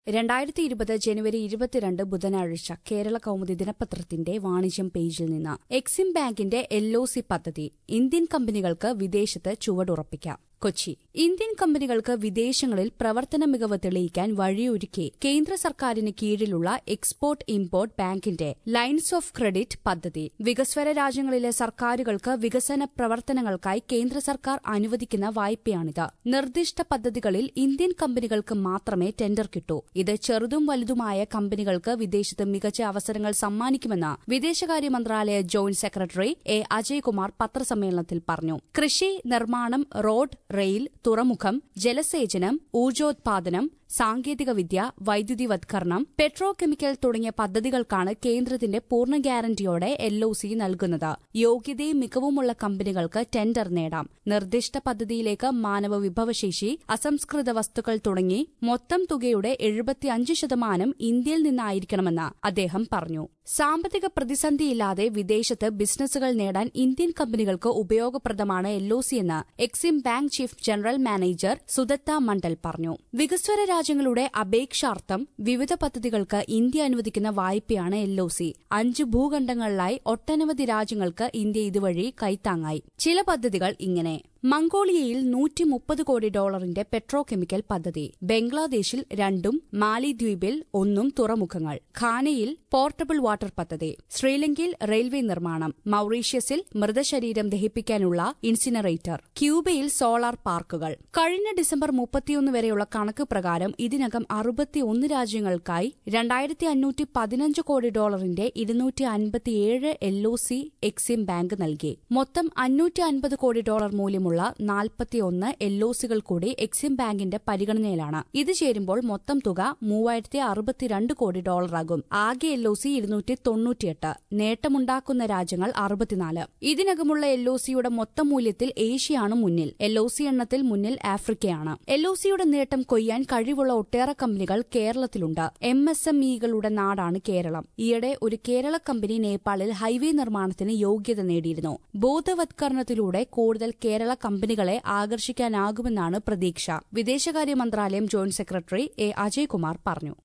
രണ്ടായിരത്തി ഇരുപത് ജനുവരി ഇരുപത്തിരണ്ട് ബുധനാഴ്ച കേരള കൗമുദി ദിനപത്രത്തിന്റെ വാണിജ്യം പേജിൽ നിന്ന് എക്സിം ബാങ്കിന്റെ എൽ ഒ സി പദ്ധതി ഇന്ത്യൻ കമ്പനികൾക്ക് വിദേശത്ത് ചുവടുറപ്പിക്കാം കൊച്ചി ഇന്ത്യൻ കമ്പനികൾക്ക് വിദേശങ്ങളിൽ പ്രവർത്തന മികവ് തെളിയിക്കാൻ വഴിയൊരുക്കി കേന്ദ്ര സർക്കാരിന് കീഴിലുള്ള എക്സ്പോർട്ട് ഇമ്പോർട്ട് ബാങ്കിന്റെ ലൈൻസ് ഓഫ് ക്രെഡിറ്റ് പദ്ധതി വികസ്വര രാജ്യങ്ങളിലെ സർക്കാരുകൾക്ക് വികസന പ്രവർത്തനങ്ങൾക്കായി കേന്ദ്ര സർക്കാർ അനുവദിക്കുന്ന വായ്പയാണിത് നിർദ്ദിഷ്ട പദ്ധതികളിൽ ഇന്ത്യൻ കമ്പനികൾക്ക് മാത്രമേ ടെൻഡർ കിട്ടൂ ഇത് ചെറുതും വലുതുമായ കമ്പനികൾക്ക് വിദേശത്ത് മികച്ച അവസരങ്ങൾ സമ്മാനിക്കുമെന്ന് വിദേശകാര്യ മന്ത്രാലയ ജോയിന്റ് സെക്രട്ടറി എ അജയ്കുമാർ പത്രസമ്മേളനത്തിൽ പറഞ്ഞു കൃഷി നിർമ്മാണം റോഡ് റെയിൽ തുറമുഖം ജലസേചനം ഊർജോത്പാദനം സാങ്കേതികവിദ്യ വൈദ്യുതിവത്കരണം പെട്രോ കെമിക്കൽ തുടങ്ങിയ പദ്ധതികൾക്കാണ് കേന്ദ്രത്തിന്റെ പൂർണ്ണ ഗ്യാരണ്ടിയോടെ എൽ ഒ സി നൽകുന്നത് യോഗ്യതയും മികവുമുള്ള കമ്പനികൾക്ക് ടെൻഡർ നേടാം നിർദ്ദിഷ്ട പദ്ധതിയിലേക്ക് മാനവ വിഭവശേഷി അസംസ്കൃത വസ്തുക്കൾ തുടങ്ങി മൊത്തം തുകയുടെ എഴുപത്തിയഞ്ച് ശതമാനം ഇന്ത്യയിൽ നിന്നായിരിക്കണമെന്ന് അദ്ദേഹം പറഞ്ഞു സാമ്പത്തിക പ്രതിസന്ധിയില്ലാതെ വിദേശത്ത് ബിസിനസ്സുകൾ നേടാൻ ഇന്ത്യൻ കമ്പനികൾക്ക് ഉപയോഗപ്രദമാണ് എൽ ഒ സി എന്ന് Exim bank chief general manager Sudatta Mandal പറഞ്ഞു വികസ്വര രാജ്യങ്ങളുടെ അപേക്ഷാർത്ഥം വിവിധ പദ്ധതികൾക്ക് ഇന്ത്യ അനുവദിക്കുന്ന വായ്പയാണ് എൽ ഒ സി അഞ്ച് ഭൂഖണ്ഡങ്ങളിലായി ഒട്ടനവധി രാജ്യങ്ങൾക്ക് ഇന്ത്യ ഇതുവഴി കൈത്താങ്ങായി ചില പദ്ധതികൾ ഇങ്ങനെ മംഗോളിയയിൽ നൂറ്റി മുപ്പത് കോടി ഡോളറിന്റെ പെട്രോ കെമിക്കൽ പദ്ധതി ബംഗ്ലാദേശിൽ രണ്ടും മാലിദ്വീപിൽ ഒന്നും തുറമുഖങ്ങൾ ഖാനയിൽ പോർട്ടബിൾ വാട്ടർ പദ്ധതി ശ്രീലങ്കയിൽ റെയിൽവേ നിർമ്മാണം മൌറീഷ്യസിൽ മൃതശരീരം ദഹിപ്പിക്കാനുള്ള ഇൻസിനറേറ്റർ ക്യൂബയിൽ സോളാർ പാർക്കുകൾ കഴിഞ്ഞ ഡിസംബർ മുപ്പത്തിയൊന്ന് വരെയുള്ള കണക്ക് പ്രകാരം ഇതിനകം അറുപത്തിയൊന്ന് രാജ്യങ്ങൾക്കായി രണ്ടായിരത്തി അഞ്ഞൂറ്റി പതിനഞ്ച് കോടി ഡോളറിന്റെ ഇരുന്നൂറ്റി അൻപത്തിയേഴ് L O C Exim bank നൽകി മൊത്തം അഞ്ഞൂറ്റി അൻപത് കോടി ഡോളർ മൂല്യമുള്ള നാൽപ്പത്തിയൊന്ന് എൽ ഒ സികൾ കൂടി എക്സിം ബാങ്കിന്റെ പരിഗണനയിലാണ് ഇത് ചേരുമ്പോൾ മൊത്തം തുക മൂവായിരത്തി അറുപത്തിരണ്ട് കോടി ഡോളറാകും ആകെ എൽ ഒ സി ഇരുന്നൂറ്റി തൊണ്ണൂറ്റിയെട്ട് നേട്ടമുണ്ടാക്കുന്ന രാജ്യങ്ങൾ അറുപത്തിനാല് ഇതിനകമുള്ള എൽ ഒ സിയുടെ മൊത്തം മൂല്യത്തിൽ ഏഷ്യയാണ് മുന്നിൽ എൽ ഒ സി എണ്ണത്തിൽ മുന്നിൽ ആഫ്രിക്കയാണ് എൽ ഒ സിയുടെ നേട്ടം കൊയ്യാൻ കഴിവുള്ള ഒട്ടേറെ കമ്പനികൾ കേരളത്തിലുണ്ട് എം എസ് എം ഇകളുടെ നാടാണ് കേരളം ഈയിടെ ഒരു കേരള കമ്പനി നേപ്പാളിൽ ഹൈവേ നിർമ്മാണത്തിന് യോഗ്യത നേടിയിരുന്നു ബോധവത്കരണത്തിലൂടെ കൂടുതൽ കേരള കമ്പനികളെ ആകർഷിക്കാനാകുമെന്നാണ് പ്രതീക്ഷ വിദേശകാര്യ മന്ത്രാലയം ജോയിന്റ് സെക്രട്ടറി എ അജയ്കുമാർ പറഞ്ഞു